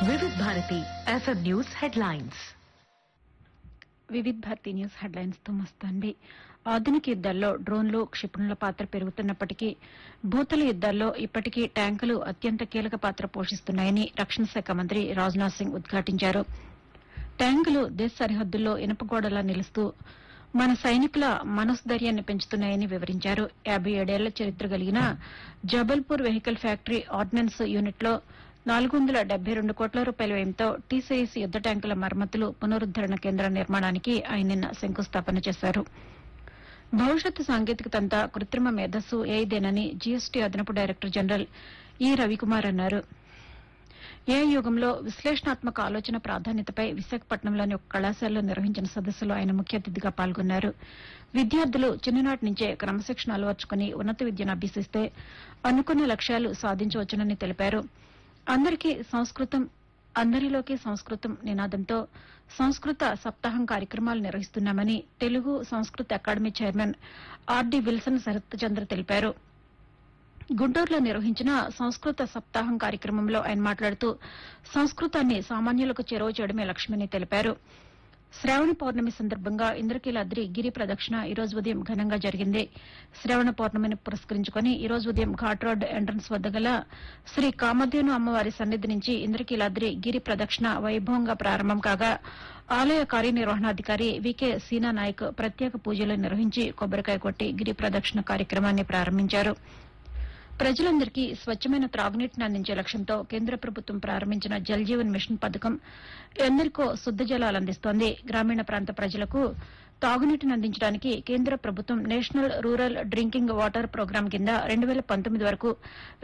వివిధ Bharati FM news headlines Vividh Bharati news headlines తో మస్తాన్వి ఆధునిక యుద్దాల్లో డ్రోన్లు క్షిపణుల పాత్ర పెరుగుతున్నప్పటికీ భూతల యుద్దాల్లో ఇప్పటికీ ట్యాంకులు అత్యంత కీలక పాత్ర పోషిస్తున్నాయని రక్షణ శాఖ మంత్రి రాజ్నాథ్ సింగ్ ఉద్ఘాటించారు ట్యాంకులు దేశ సరిహద్దుల్లో ఇనపగోడలా నిలుస్తూ మన సైనికుల మనోస్థైర్యాన్ని పెంచుతున్నాయని వివరించారు యాబై ఏడేళ్ల చరిత్ర కలిగిన జబల్పూర్ వెహికల్ ఫ్యాక్టరీ ఆర్డినెన్స్ యూనిట్లో నాలుగు వందల డెబ్బై రెండు కోట్ల రూపాయల వ్యయంతో టీసీఎస్ యుద్ద ట్యాంకుల మరమ్మతులు పునరుద్దరణ కేంద్రం నిర్మాణానికి ఆయన నిన్న శంకుస్థాపన చేశారు భవిష్యత్తు సాంకేతికత అంతా కృత్రిమ మేధస్సు ఏఐదేనని జీఎస్టీ అదనపు డైరెక్టర్ జనరల్ ఈ రవికుమార్ అన్నారు ఏ యుగంలో విశ్లేషణాత్మక ఆలోచన ప్రాధాన్యతపై విశాఖపట్నంలోని ఒక కళాశాలలో నిర్వహించిన సదస్సులో ఆయన ముఖ్య అతిథిగా పాల్గొన్నారు విద్యార్థులు చిన్ననాటి నుంచే క్రమశిక్షణ అలవర్చుకుని ఉన్నత విద్యను అభ్యసిస్తే అనుకున్న లక్ష్యాలు సాధించవచ్చునని తెలిపారు అందరికీ సంస్కృతం అందరిలోకి సంస్కృతం నినాదంతో సంస్కృత సప్తాహం కార్యక్రమాలు నిర్వహిస్తున్నామని తెలుగు సంస్కృత academy chairman RD Wilson Sarath Chandra తెలిపారు గుంటూరులో నిర్వహించిన సంస్కృత సప్తాహం కార్యక్రమంలో ఆయన మాట్లాడుతూ సంస్కృతాన్ని సామాన్యులకు చేరువ చేయడమే లక్ష్యమని తెలిపారు శ్రావణ పౌర్ణమి సందర్భంగా ఇంద్రకీలాద్రి గిరి ప్రదక్షిణ ఈ రోజు ఉదయం ఘనంగా జరిగింది శ్రావణ పౌర్ణమిని పురస్కరించుకుని ఈ రోజు ఉదయం ఘాట్ రోడ్ ఎంట్రన్స్ వద్ద గల శ్రీ కామధేను అమ్మవారి సన్నిధి నుంచి ఇంద్రకీలాద్రి గిరి ప్రదక్షిణ వైభవంగా ప్రారంభం కాగా ఆలయ కార్యనిర్వహణాధికారి వికే సీనా నాయక్ ప్రత్యేక పూజలు నిర్వహించి కొబ్బరికాయ కొట్టి గిరి ప్రదక్షిణ కార్యక్రమాన్ని ప్రారంభించారు ప్రజలందరికీ స్వచ్ఛమైన త్రాగునీటిని అందించే లక్ష్యంతో కేంద్ర ప్రభుత్వం ప్రారంభించిన జల్ జీవన్ మిషన్ పథకం ఎందరికో శుద్ద జలాలు అందిస్తోంది గ్రామీణ ప్రాంత ప్రజలకు తాగునీటిని అందించడానికి కేంద్ర ప్రభుత్వం national rural drinking water programme కింద రెండు వేల పంతొమ్మిది వరకు